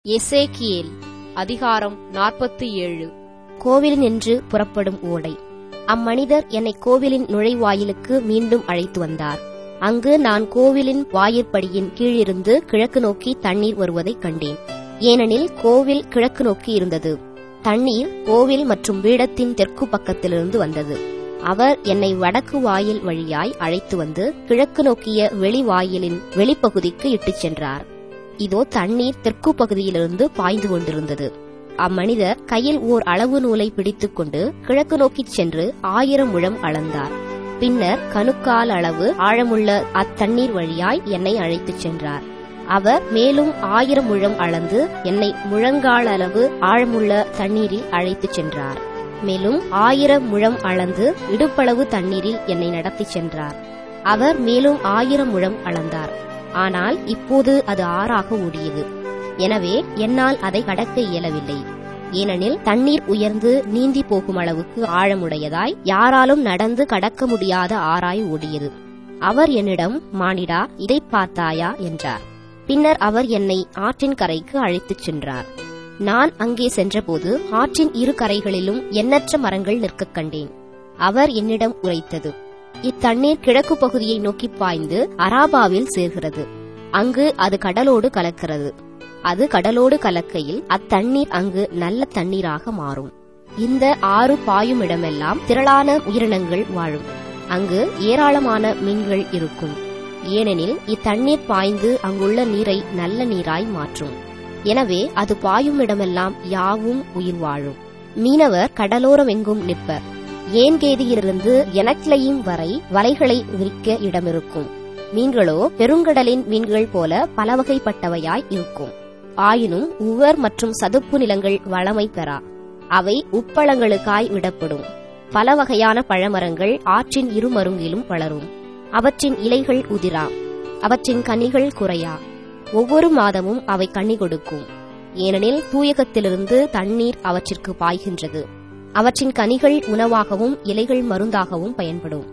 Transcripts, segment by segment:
எசேக்கியேல் அதிகாரம் நாற்பத்தி ஏழு கோவிலின் என்று புறப்படும் ஓடை அம்மனிதர் என்னை கோவிலின் நுழைவாயிலுக்கு மீண்டும் அழைத்து வந்தார் அங்கு நான் கோவிலின் வாயிற்படியின் கீழிருந்து கிழக்கு நோக்கி தண்ணீர் வருவதைக் கண்டேன் ஏனெனில் கோவில் கிழக்கு நோக்கி இருந்தது தண்ணீர் கோவில் மற்றும் பீடத்தின் தெற்கு பக்கத்திலிருந்து வந்தது அவர் என்னை வடக்கு வாயில் வழியாய் அழைத்து வந்து கிழக்கு நோக்கிய வெளிவாயிலின் வெளிப்பகுதிக்கு இட்டுச் சென்றார் இதோ தண்ணீர் தெற்கு பகுதியிலிருந்து பாய்ந்து கொண்டிருந்தது அம்மனிதர் கையில் ஓர் அளவு நூலை பிடித்துக்கொண்டு கிழக்கு நோக்கிச் சென்று ஆயிரம் முழம் அளந்தார் பின்னர் கணுக்கால் அளவு ஆழமுள்ள அத்தண்ணீர் வழியாய் என்னை அழைத்துச் சென்றார் அவர் மேலும் ஆயிரம் முழம் அளந்து என்னை முழங்கால் அளவு ஆழமுள்ள தண்ணீரில் அழைத்துச் சென்றார் மேலும் ஆயிரம் முழம் அளந்து இடுப்பளவு தண்ணீரில் என்னை நடத்திச் சென்றார் அவர் மேலும் ஆயிரம் முழம் அளந்தார் ஆனால் இப்போது அது ஆறாக ஓடியது எனவே என்னால் அதை கடக்க இயலவில்லை ஏனெனில் தண்ணீர் உயர்ந்து நீந்தி போகும் அளவுக்கு ஆழமுடையதாய் யாராலும் நடந்து கடக்க முடியாத ஆறாய் ஓடியது அவர் என்னிடம் மானிடா இதை பார்த்தாயா என்றார் பின்னர் அவர் என்னை ஆற்றின் கரைக்கு அழைத்துச் சென்றார் நான் அங்கே சென்றபோது ஆற்றின் இரு கரைகளிலும் எண்ணற்ற மரங்கள் நிற்கக் கண்டேன் அவர் என்னிடம் உரைத்தது இத்தண்ணீர் கிழக்கு பகுதியை நோக்கி பாய்ந்து அராபாவில் சேர்கிறது அங்கு அது கடலோடு கலக்கிறது அது கடலோடு கலக்கையில் அத்தண்ணீர் அங்கு நல்ல தண்ணீராக மாறும் இந்த ஆறு பாயும் இடமெல்லாம் திரளான உயிரினங்கள் வாழும் அங்கு ஏராளமான மீன்கள் இருக்கும் ஏனெனில் இத்தண்ணீர் பாய்ந்து அங்குள்ள நீரை நல்ல நீராய் மாற்றும் எனவே அது பாயும் இடமெல்லாம் யாவும் உயிர் வாழும் மீனவர் கடலோரம் எங்கும் நிற்பர் ஏன்கேதியிலிருந்து எனக்லையும் வரை வலைகளை விரிக்க இடமிருக்கும் மீன்களோ பெருங்கடலின் மீன்கள் போல பலவகைப்பட்டவையாய் இருக்கும் ஆயினும் உவர் மற்றும் சதுப்பு நிலங்கள் வளமை பெறா அவை உப்பளங்களுக்காய் விடப்படும் பல வகையான பழமரங்கள் ஆற்றின் இருமருங்கிலும் வளரும் அவற்றின் இலைகள் உதிரா அவற்றின் கனிகள் குறையா ஒவ்வொரு மாதமும் அவை கனி கொடுக்கும் ஏனெனில் தூயகத்திலிருந்து தண்ணீர் அவற்றிற்கு பாய்கின்றது அவற்றின் கனிகள் உணவாகவும் இலைகள் மருந்தாகவும் பயன்படும்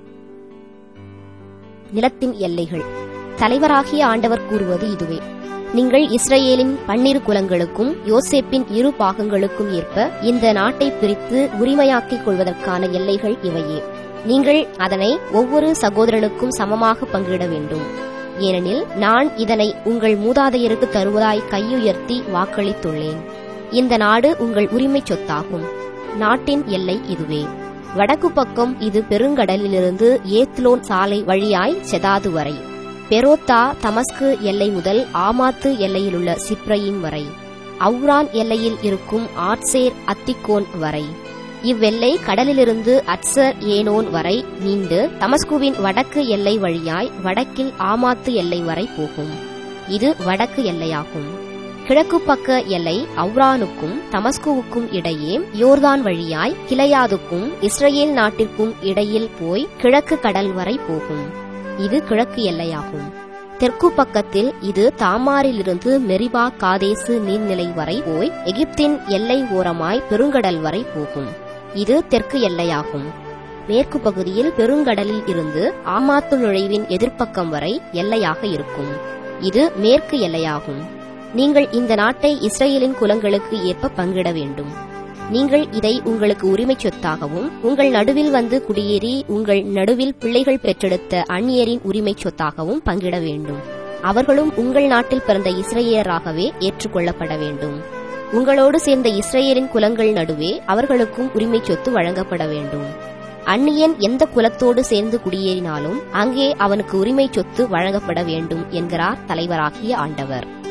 நிலத்தின் எல்லைகள் தலைவராகிய ஆண்டவர் கூறுவது இதுவே நீங்கள் இஸ்ரேலின் பன்னிரு குலங்களுக்கும் யோசேப்பின் இரு பாகங்களுக்கும் ஏற்ப இந்த நாட்டை பிரித்து உரிமையாக்கிக் கொள்வதற்கான எல்லைகள் இவையே நீங்கள் அதனை ஒவ்வொரு சகோதரனுக்கும் சமமாக பங்கிட வேண்டும் ஏனெனில் நான் இதனை உங்கள் மூதாதையருக்கு தருவதாய் கையுயர்த்தி வாக்களித்துள்ளேன் இந்த நாடு உங்கள் உரிமை சொத்தாகும் நாட்டின் எல்லை இதுவே வடக்கு பக்கம் இது பெருங்கடலிலிருந்து ஏத்லோன் சாலை வழியாய் செதாது வரை பெரோத்தா தமஸ்கு எல்லை முதல் ஆமாத்து எல்லையிலுள்ள சிப்ரயின் வரை அவ்ரான் எல்லையில் இருக்கும் ஆட்சேர் அத்திகோன் வரை இவ்வெல்லை கடலிலிருந்து அட்சர் ஏனோன் வரை நீண்டு தமஸ்குவின் வடக்கு எல்லை வழியாய் வடக்கில் ஆமாத்து எல்லை வரை போகும் இது வடக்கு எல்லையாகும் கிழக்கு பக்க எல்லை அவ்ரானுக்கும் தமஸ்குவுக்கும் இடையே யோர்தான் வழியாய் கிளையாதுக்கும் இஸ்ரேல் நாட்டிற்கும் இடையில் போய் கிழக்கு கடல் வரை போகும் இது கிழக்கு எல்லையாகும் தெற்கு பக்கத்தில் இது தாமாரிலிருந்து மெரிபா காதேசு நீர்நிலை வரை போய் எகிப்தின் எல்லை ஓரமாய் பெருங்கடல் வரை போகும் இது தெற்கு எல்லையாகும் மேற்கு பகுதியில் பெருங்கடலில் இருந்து ஆமாத்து நுழைவின் எதிர்ப்பக்கம் வரை எல்லையாக இருக்கும் இது மேற்கு எல்லையாகும் நீங்கள் இந்த நாட்டை இஸ்ரேலின் குலங்களுக்கு ஏற்ப பங்கிட வேண்டும் நீங்கள் இதை உங்களுக்கு உரிமை சொத்தாகவும் உங்கள் நடுவில் வந்து குடியேறி உங்கள் நடுவில் பிள்ளைகள் பெற்றெடுத்த அந்நியரின் உரிமை சொத்தாகவும் பங்கிட வேண்டும் அவர்களும் உங்கள் நாட்டில் பிறந்த இஸ்ரேலராகவே ஏற்றுக்கொள்ளப்பட வேண்டும் உங்களோடு சேர்ந்த இஸ்ரேலின் குலங்கள் நடுவே அவர்களுக்கும் உரிமை சொத்து வழங்கப்பட வேண்டும் அந்நியன் எந்த குலத்தோடு சேர்ந்து குடியேறினாலும் அங்கே அவனுக்கு உரிமை சொத்து வழங்கப்பட வேண்டும் என்கிறார் தலைவராகிய ஆண்டவர்